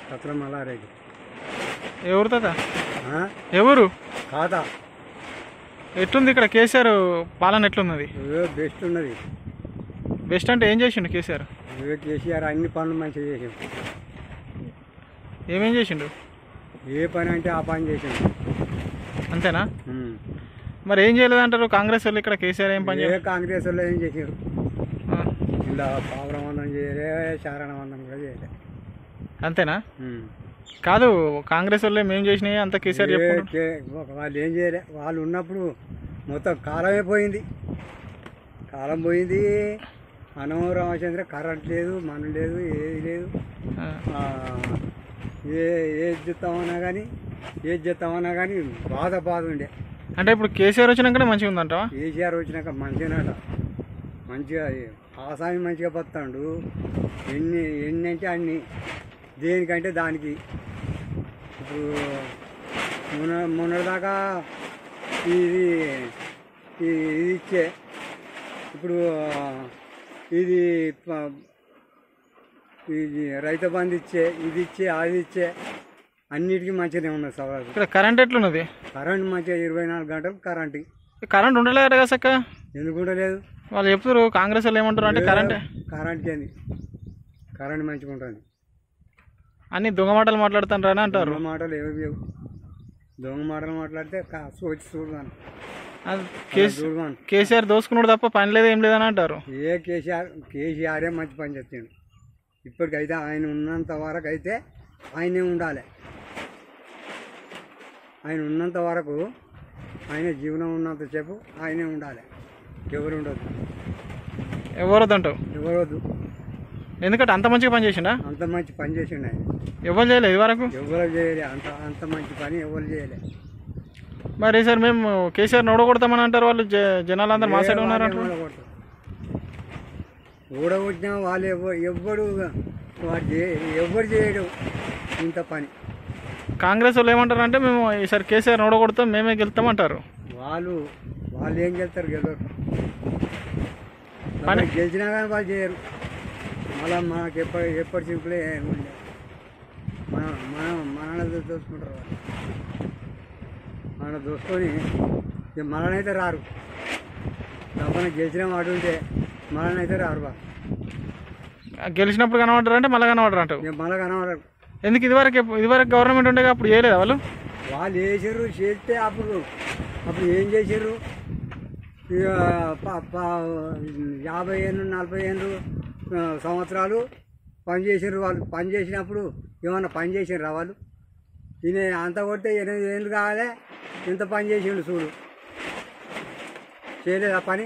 సత్రం మల్లారెడ్డి ఎవరు తాత ఆ? ఎవరు ఖాతా ఎట్లుంది ఇక్కడ కేసీఆర్ పాలన ఎట్లున్నది ఇవే బెస్ట్ ఉన్నది బెస్ట్ అంటే ఏం చేసిండు కేసీఆర్ ఇవే కేసీఆర్ అన్ని పనులు మంచిగా చేసాం ఏమేం చేసిండు ఏ పని అంటే ఆ పని చేసాం అంతేనా మరి ఏం చేయలేదంటారు కాంగ్రెస్ వాళ్ళు ఇక్కడ కేసీఆర్ ఏం పని ఏ చేయలేదు కాంగ్రెస్ వాళ్ళు ఏం చేసారు ఆ, ఇలా పావురమన్నం చేయలే చారణమన్నం కూడా చేయలే అంతేనా ఉమ్. కాదు కాంగ్రెస్ వాళ్ళు ఏం చేసినాయి అంత కేసీఆర్ ఏ చెప్పుకుంటారు కే- వాళ్ళు ఏం చేయలే వాళ్ళు ఉన్నప్పుడు మొత్తం కాలమే పోయింది కాలం పోయింది అనం రామచంద్ర కరెంట్ లేదు మన లేదు ఏది లేదు ఆ, ఆ, ఏ ఏది చెప్తామన్నా కానీ ఏది చెప్తామన్నా కానీ బాధ బాధ ఉండే అంటే ఇప్పుడు కేసీఆర్ వచ్చినాకనే మంచిగా ఉందంటావా కేసీఆర్ వచ్చినాక మంచిగానట మంచిగా ఆసామి మంచిగా బతాడు ఎన్ని ఎన్ని అంటే అన్ని దేనికంటే దానికి ఇప్పుడు మొన్న మొన్నటిదాకా ఇది ఈ- ఇది ఇచ్చే ఇప్పుడు ఇది ప- ఇది రైతు బంధు ఇచ్చే ఇది ఇచ్చే అది ఇచ్చే అన్నిటికీ మంచిగానే ఉన్నది సవాలు ఇక్కడ కరెంట్ ఎట్లున్నది కరెంట్ మంచిగా ఇరవై నాలుగు గంటలు కరెంట్ కరెంట్ ఉండలేదు కదా సక్క ఎందుకు లేదు వాళ్ళు చెప్తారు కాంగ్రెస్ వాళ్ళు ఏమంటారు అంటే కరెంట్ కరెంట్ ఏంది కరెంట్ మంచిగా ఉంటుంది అన్ని దొంగ మాటలు మాట్లాడుతారు అని అంటారు దొంగ మాటలు ఏమి లేవు దొంగ మాటలు మాట్లాడితే కా- సోచి చూడదాను అది కేసీ చూడదాను కేసీఆర్ దోసుకున్నాడు తప్ప పని లేదు ఏం లేదని అంటారు ఏ కేసీఆర్ కేసీఆరే మంచి పని చేస్తాడు ఇప్పటికైతే ఆయన ఉన్నంత వరకు అయితే ఆయనే ఉండాలి ఆయన ఉన్నంత వరకు ఆయన జీవనం ఉన్నంతసేపు ఆయనే ఉండాలి ఎవరు ఉండదు ఎవరు వద్దంటావు ఎవరు వద్దు ఎందుకంటే అంత మంచిగా పని చేసిండా అంత మంచి పని చేసిండు ఆయన ఎవరు చేయలేదు ఇది వరకు ఎవరు చేయలే అంత అంత మంచి పని ఎవరు చేయలే మరి సార్ మేము కేసీఆర్ నోడగొడతామని అంటారు వాళ్ళు జ- జనాలందరూ మా సైడ్ ఉన్నారు అంటారు ఊడగొట్టినా వాళ్ళు ఎవ్వరు ఎవ్వడు వాడు చే- ఎవ్వరు చేయడు ఇంత పని కాంగ్రెస్ వాళ్ళు ఏమంటారు అంటే మేము ఈసారి కేసీఆర్ నోడగొడతాం మేమే గెలుస్తాం అంటారు వాళ్ళు వాళ్ళు ఏం చేస్తారు గెలవరు పని- వాళ్ళు గెలిచినా కానీ వాళ్ళు చేయరు మళ్ళీ మనకి ఎప్పటి ఎప్పటి సింపులే ఉండదు మన మన మనల్ని దోసుకుంటారు వాళ్ళు మన దోసుకొని ఇక మననైతే రారు డబ్బున గెలిచిన వాడు ఉంటే మననైతే రారు బా గెలిచినప్పుడు కనబడరు అంటే మళ్ళీ కనబడరు అంటావు ఇక మళ్ళీ కనబడరు ఎందుకు ఇదివరకు ఎప్పు- ఇదివరకు గవర్నమెంట్ ఉండేగా అప్పుడు చేయలేదా వాళ్ళు వాళ్ళు చేసారు చేస్తే అప్పుడు అప్పుడు ఏం చేసారు ఇక ప- ప- యాభై ఏళ్ళు నలభై ఏళ్ళు ఆ, సంవత్సరాలు పని చేసారు వాళ్ళు పని చేసినప్పుడు ఏమన్నా పని చేసారు వాళ్ళు ఈయన అంత కొడితే ఎనిమిది ఏళ్ళు కావాలి ఇంత పని చేసిండు చూడు చేయలేదా పని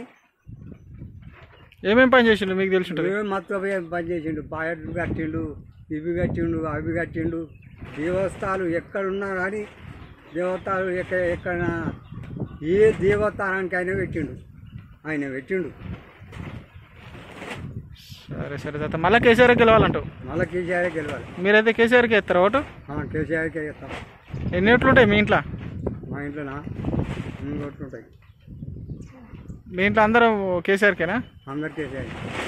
ఏమేం పని చేసిండు మీకు తెలిసి ఉంటుంది ఏం మొత్తం పోయి పని చేసిండు పాయట్లు కట్టిండు ఇవి కట్టిండు అవి కట్టిండు దేవస్థాలు ఎక్కడున్నా కానీ దేవస్థాలు ఎక్కడ ఎక్కడ ఏ దేవస్థానానికి అయినా పెట్టిండు ఆయన పెట్టిండు సరే సరే తాత మళ్ళీ కేసీఆర్ గెలవాలంటావు మళ్ళీ కేసీఆర్ గెలవాలి మీరైతే కేసీఆర్కి ఇస్తారా ఓటు ఆ, కేసీఆర్కే ఇస్తాం ఎన్ని ఓట్లు ఉంటాయి మీ ఇంట్లో మా ఇంట్లోనా ఇంకొట్టుంటాయి మీ ఇంట్లో అందరూ కేసీఆర్కేనా అందరు కేసీఆర్